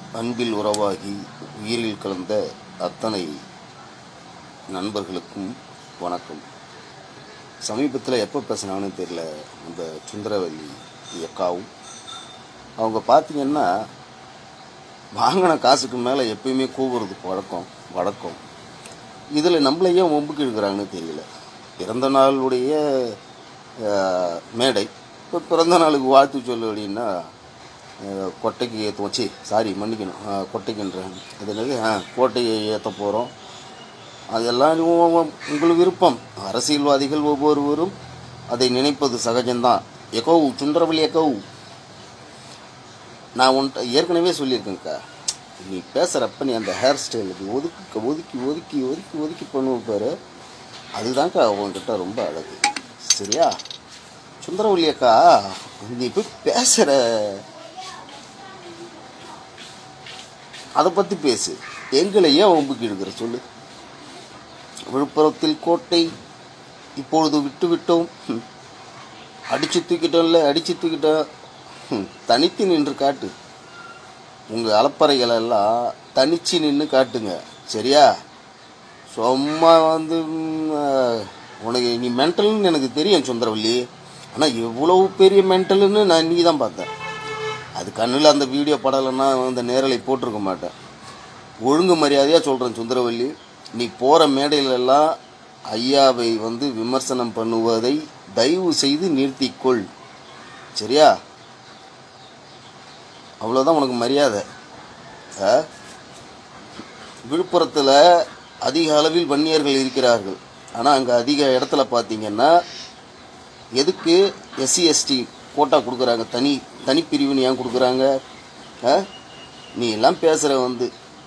அன்பில் உறவாகி உயிரில் கலந்த அத்தனை நண்பர்களுக்கும் வணக்கம் சமீபத்தில் எப்போ பேசினாங்கன்னு தெரியல அந்த சுந்தரவல்லி அக்காவும் அவங்க பார்த்தீங்கன்னா வாங்கின காசுக்கு மேலே எப்பயுமே கூவுறது வழக்கம் வழக்கம் இதில் நம்மள ஏன் ஒம்புக்கு எடுக்கிறாங்கன்னு தெரியல பிறந்த நாளுடைய அஹ், மேடை இப்போ பிறந்த நாளுக்கு வாழ்த்து சொல்லு அப்படின்னா அஹ், கொட்டைக்கு ஏற்ற வச்சு சாரி மன்னிக்கணும் அஹ், கொட்டைக்குன்றேன் அது என்னது ஆ கோட்டையை ஏற்ற போகிறோம் அதெல்லாம் உ- உ- உங்கள் விருப்பம் அரசியல்வாதிகள் ஒவ்வொருவரும் அதை நினைப்பது சகஜம்தான் எக்கோ சுந்தரவழி எக்கோ நான் உன்ட்ட ஏற்கனவே சொல்லியிருக்கேன்க்கா நீ பேசுகிறப்ப நீ அந்த ஹேர் ஸ்டைலுக்கு ஒதுக்கி ஒதுக்கி ஒதுக்கி ஒதுக்கி ஒதுக்கி பண்ணுவோம் பாரு அதுதான்க்கா உன்கிட்ட ரொம்ப அழகு சரியா சுந்தரவல்லி அக்கா நீ போய் பேசுகிற அதை பற்றி பேசு எங்களை ஏன் ஒம்புக்கு எடுக்கிற சொல்லு விழுப்புரத்தில் கோட்டை இப்பொழுது விட்டு விட்டோம் ஹம். அடிச்சு தூக்கிட்டோம்ல அடிச்சு தூக்கிட்டோம் ஹம். தனித்து நின்று காட்டு உங்கள் அலப்பறைகளை எல்லாம் தனிச்சு நின்று காட்டுங்க சரியா சும்மா வந்து ம், அஹ், உனக்கு நீ மென்டல்னு எனக்கு தெரியும் சுந்தரவல்லி ஆனால் எவ்வளவு பெரிய மென்டல்னு நான் நீ தான் பார்த்தேன் அது கண்ணில் அந்த வீடியோ படலைன்னா அந்த நேரலை போட்டிருக்க மாட்டேன் ஒழுங்கு மரியாதையாக சொல்கிறேன் சுந்தரவல்லி நீ போகிற மேடையிலெல்லாம் ஐயாவை வந்து விமர்சனம் பண்ணுவதை தயவு செய்து நிறுத்திக்கொள் சரியா அவ்வளோதான் உனக்கு மரியாதை ஆ? விழுப்புரத்தில் அதிக அளவில் வன்னியர்கள் இருக்கிறார்கள் ஆனால் அங்கே அதிக இடத்துல பார்த்தீங்கன்னா எதுக்கு எஸ்சி எஸ்டி கோட்டா கொடுக்குறாங்க தனி தனிப்பிரிவுன்னு ஏன் கொடுக்குறாங்க ஆ? நீ எல்லாம் பேசுகிற வந்து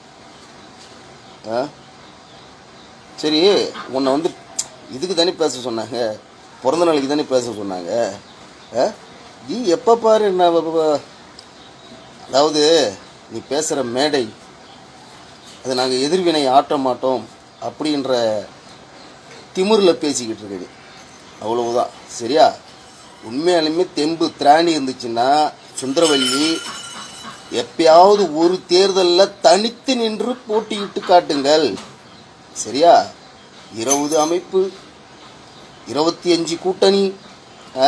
ஆ? சரி உன்னை வந்து இதுக்கு தானே பேச சொன்னாங்க பிறந்த நாளைக்கு தானே பேச சொன்னாங்க ஆ? நீ எப்போ பாரு நான் வ- வ- அதாவது நீ பேசுகிற மேடை அது நாங்கள் எதிர்வினை ஆட்ட மாட்டோம் அப்படின்ற திமிரில் பேசிக்கிட்டு இருக்குது அவ்வளவுதான் சரியா உண்மையாலுமே தெம்பு திராணி இருந்துச்சுன்னா சுந்தரவல்லி எப்பயாவது ஒரு தேர்தலில் தனித்து நின்று போட்டியிட்டு காட்டுங்கள் சரியா இருபது அமைப்பு இருபத்தி அஞ்சு கூட்டணி ஆ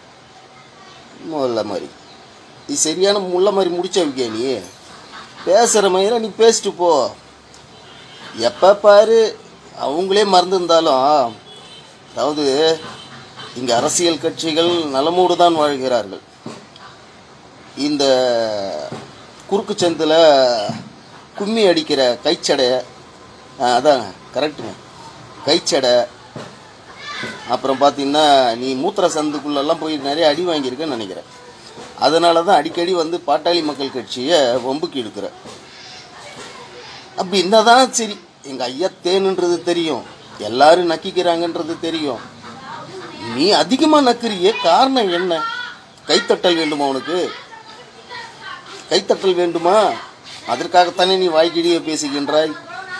முல்ல மாதிரி நீ சரியான முள்ள மாதிரி முடிச்ச வைக்க நீ பேசுகிற மாதிரி நீ பேசிட்டு போ எப்போ பாரு அவங்களே மறந்துருந்தாலும் அதாவது இங்கே அரசியல் கட்சிகள் நலமோடு தான் வாழ்கிறார்கள் இந்த குறுக்கு சந்தில் கும்மி அடிக்கிற கைச்சடை ஆ, அதான் கரெக்டுங்க கைச்சடை அப்புறம் பார்த்தீங்கன்னா நீ மூத்திர சந்துக்குள்ளெல்லாம் போய் நிறைய அடி வாங்கியிருக்கேன்னு நினைக்கிறேன் அதனால தான் அடிக்கடி வந்து பாட்டாளி மக்கள் கட்சியை வம்புக்கு இழுக்கிற அப்படி என்னதான் சரி எங்கள் ஐயா தேனுன்றது தெரியும் எல்லாரும் நக்கிக்கிறாங்கன்றது தெரியும் நீ அதிகமாக நக்குறியே காரணம் என்ன கைத்தட்டல் வேண்டுமா உனக்கு கைத்தட்டல் வேண்டுமா அதற்காகத்தானே நீ வாய்க்கிடியே பேசுகின்றாய்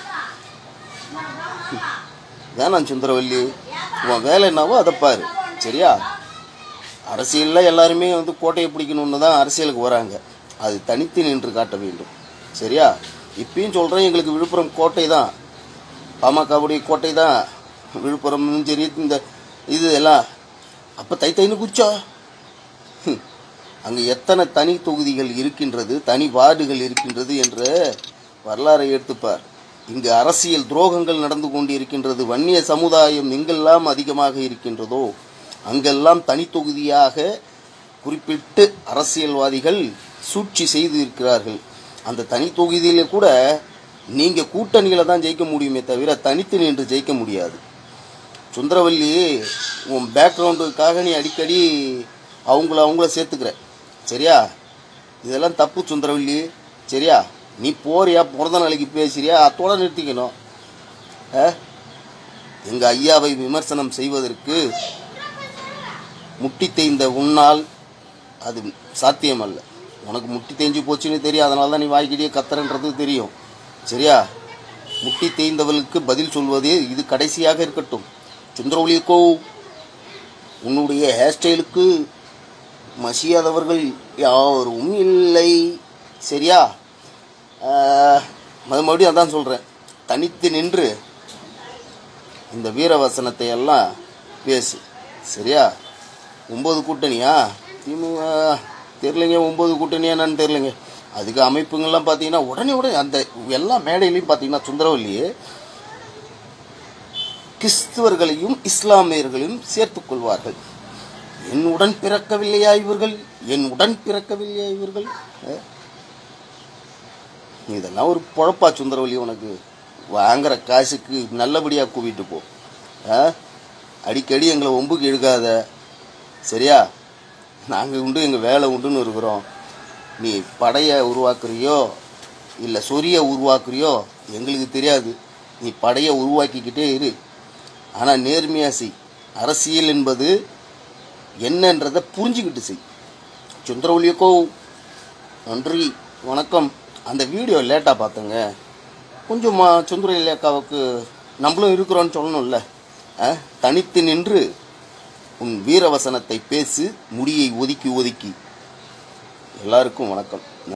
வேணாம் சுந்தரவல்லி உன் வேலை என்னவோ அதை பாரு சரியா அரசியலில் எல்லாருமே வந்து கோட்டையை பிடிக்கணும்னு தான் அரசியலுக்கு வராங்க அது தனித்து நின்று காட்ட வேண்டும் சரியா இப்பயும் சொல்கிறேன் எங்களுக்கு விழுப்புரம் கோட்டை தான் பாமகவுடைய கோட்டை தான் விழுப்புரம் சரி இந்த இது எல்லாம் அப்போ தை தைன்னு குச்சா அங்கே எத்தனை தனி தொகுதிகள் இருக்கின்றது தனி வார்டுகள் இருக்கின்றது என்ற வரலாறை எடுத்துப்பார் இங்கு அரசியல் துரோகங்கள் நடந்து கொண்டிருக்கின்றது வன்னிய சமுதாயம் எங்கெல்லாம் அதிகமாக இருக்கின்றதோ அங்கெல்லாம் தனி தொகுதியாக குறிப்பிட்டு அரசியல்வாதிகள் சூழ்ச்சி செய்து இருக்கிறார்கள் அந்த தனி தொகுதியில கூட நீங்கள் கூட்டணியில தான் ஜெயிக்க முடியுமே தவிர தனித்து நின்று ஜெயிக்க முடியாது சுந்தரவல்லி உன் பேக்ரவுண்டுக்காக நீ அடிக்கடி அவங்கள அவங்கள சேர்த்துக்கிற சரியா இதெல்லாம் தப்பு சுந்தரவல்லி சரியா நீ போறியா பிறந்த நாளைக்கு பேசுறியா அத்தோட நிறுத்திக்கணும் எங்கள் ஐயாவை விமர்சனம் செய்வதற்கு முட்டி தேய்ந்த உன்னால் அது சாத்தியமல்ல உனக்கு முட்டி தேஞ்சு போச்சுன்னு தெரியும் அதனால தான் நீ வாய்க்கிட்டே கத்துறன்றது தெரியும் சரியா முட்டி தேய்ந்தவளுக்கு பதில் சொல்வதே இது கடைசியாக இருக்கட்டும் சுந்தரவழிக்கோ உன்னுடைய ஹேர் ஸ்டைலுக்கு மசியாதவர்கள் யாரும் இல்லை சரியா ஆஹ், மறு- மறுபடியும் அதான் சொல்கிறேன் தனித்து நின்று இந்த வீரவசனத்தை எல்லாம் பேசு சரியா ஒம்பது கூட்டணியா திமுக தெரிலங்க ஒம்பது கூட்டணியா என்னன்னு தெரிலங்க அதுக்கு அமைப்புங்கள்லாம் பார்த்தீங்கன்னா உடனே உடனே அந்த எல்லா மேடையிலையும் பார்த்தீங்கன்னா சுந்தரவல்லியே கிறிஸ்துவர்களையும் இஸ்லாமியர்களையும் சேர்த்துக் கொள்வார்கள் என் உடன் பிறக்கவில்லையா இவர்கள் என் உடன் பிறக்கவில்லையா இவர்கள் அஹ்? இதெல்லாம் ஒரு பொழப்பா சுந்தரவல்லி உனக்கு வாங்குற காசுக்கு நல்லபடியாக கூவிட்டு போ ஆ? அடிக்கடி எங்களை ஒம்புக்கு இழுக்காத சரியா நாங்கள் உண்டு எங்கள் வேலை உண்டுன்னு இருக்கிறோம் நீ படையை உருவாக்குறியோ இல்லை சொரியை உருவாக்குறியோ எங்களுக்கு தெரியாது நீ படையை உருவாக்கிக்கிட்டே இரு ஆனால் நேர்மையாக செய் அரசியல் என்பது என்னன்றதை புரிஞ்சுக்கிட்டு செய் சுந்தரவல்லியக்கோ நன்றி வணக்கம் அந்த வீடியோ லேட்டாக பார்த்தேங்க கொஞ்சம் மா சுந்தரவல்லி அக்காவுக்கு நம்மளும் இருக்கிறோன்னு சொல்லணும்ல ஆ? தனித்து நின்று உன் வீரவசனத்தை பேசு முடியை ஒதுக்கி ஒதுக்கி எல்லாருக்கும் வணக்கம்